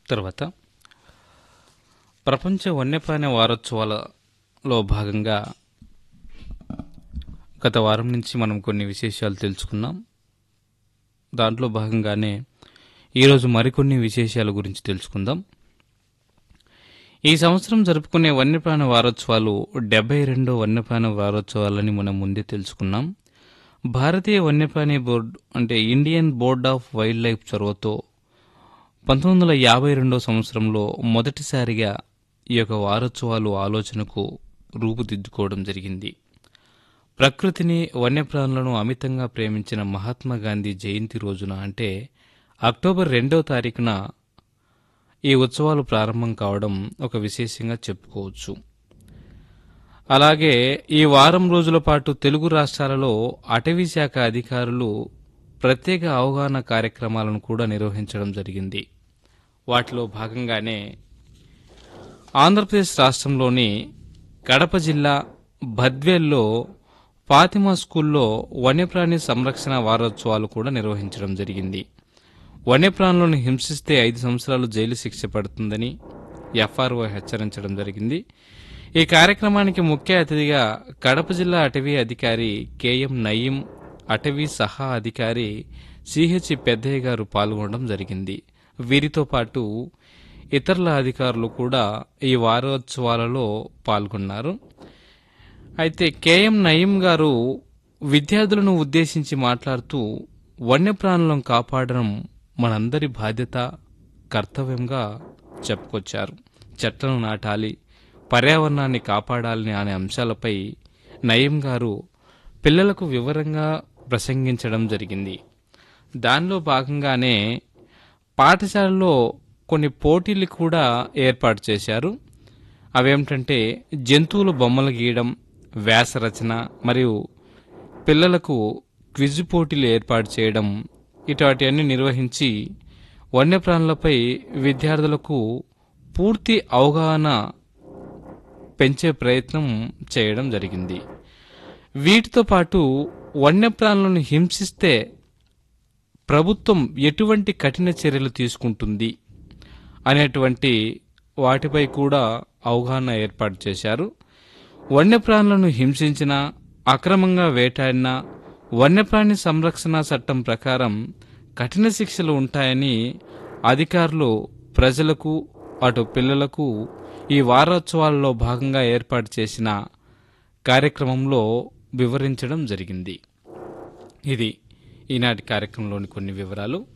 తర్వాత ప్రపంచ వన్యప్రాణి వారోత్సవాలలో భాగంగా గత వారం నుంచి మనం కొన్ని విశేషాలు తెలుసుకున్నాం దాంట్లో భాగంగానే ఈరోజు మరికొన్ని విశేషాల గురించి తెలుసుకుందాం ఈ సంవత్సరం జరుపుకునే వన్యప్రాణి వారోత్సవాలు డెబ్బై రెండో వన్యప్రాణి వారోత్సవాలని మనం ముందే తెలుసుకున్నాం భారతీయ వన్యప్రాణి బోర్డు అంటే Indian board of wild life చొరవతో పంతొమ్మిది వందల యాభై రెండో సంవత్సరంలో మొదటిసారిగా ఈ యొక్క వారోత్సవాలు ఆలోచనకు రూపుదిద్దుకోవడం జరిగింది ప్రకృతిని వన్యప్రాణులను అమితంగా ప్రేమించిన మహాత్మా గాంధీ జయంతి రోజున అంటే అక్టోబర్ రెండవ తారీఖున ఈ ఉత్సవాలు ప్రారంభం కావడం ఒక విశేషంగా చెప్పుకోవచ్చు అలాగే ఈ వారం రోజుల పాటు తెలుగు రాష్ట్రాలలో అటవీ శాఖ అధికారులు ప్రత్యేక అవగాహన కార్యక్రమాలను కూడా నిర్వహించడం జరిగింది వాటిలో భాగంగానే ఆంధ్రప్రదేశ్ రాష్ట్రంలోని కడప జిల్లా బద్వేల్లో ఫాతిమా స్కూల్లో వన్యప్రాణి సంరక్షణ వారోత్సవాలు కూడా నిర్వహించడం జరిగింది వన్యప్రాణులను హింసిస్తే ఐదు సంవత్సరాలు జైలు శిక్ష పడుతుందని ఎఫ్ఆర్ఓ హెచ్చరించడం జరిగింది ఈ కార్యక్రమానికి ముఖ్య అతిథిగా కడప జిల్లా అటవీ అధికారి కెఎం నయీం అటవీ సహా అధికారి సిహెచ్ పెద్దయ్య గారు పాల్గొనడం జరిగింది వీరితో పాటు ఇతరుల అధికారులు కూడా ఈ వారోత్సవాలలో పాల్గొన్నారు అయితే కెఎం నయీం గారు విద్యార్థులను ఉద్దేశించి మాట్లాడుతూ వన్యప్రాణులను కాపాడడం మనందరి బాధ్యత కర్తవ్యంగా చెప్పుకొచ్చారు చెట్లను నాటాలి పర్యావరణాన్ని కాపాడాలని అనే అంశాలపై నయీం గారు పిల్లలకు వివరంగా ప్రసంగించడం జరిగింది దానిలో భాగంగానే పాఠశాలలో కొన్ని పోటీలు కూడా ఏర్పాటు చేశారు అవేమిటంటే జంతువుల బొమ్మలు గీయడం వ్యాసరచన మరియు పిల్లలకు క్విజ్ పోటీలు ఏర్పాటు చేయడం ఇటువంటివన్నీ నిర్వహించి వన్యప్రాణులపై విద్యార్థులకు పూర్తి అవగాహన పెంచే ప్రయత్నం చేయడం జరిగింది వీటితో పాటు వన్యప్రాణులను హింసిస్తే ప్రభుత్వం ఎటువంటి కఠిన చర్యలు తీసుకుంటుంది అనేటువంటి వాటిపై కూడా అవగాహన ఏర్పాటు చేశారు వన్యప్రాణులను హింసించిన అక్రమంగా వేటాడిన వన్యప్రాణి సంరక్షణ చట్టం ప్రకారం కఠిన శిక్షలు ఉంటాయని అధికారులు ప్రజలకు అటు పిల్లలకు ఈ వారోత్సవాలలో భాగంగా ఏర్పాటు చేసిన కార్యక్రమంలో వివరించడం జరిగింది ఇది ఈనాటి కార్యక్రమంలోని కొన్ని వివరాలు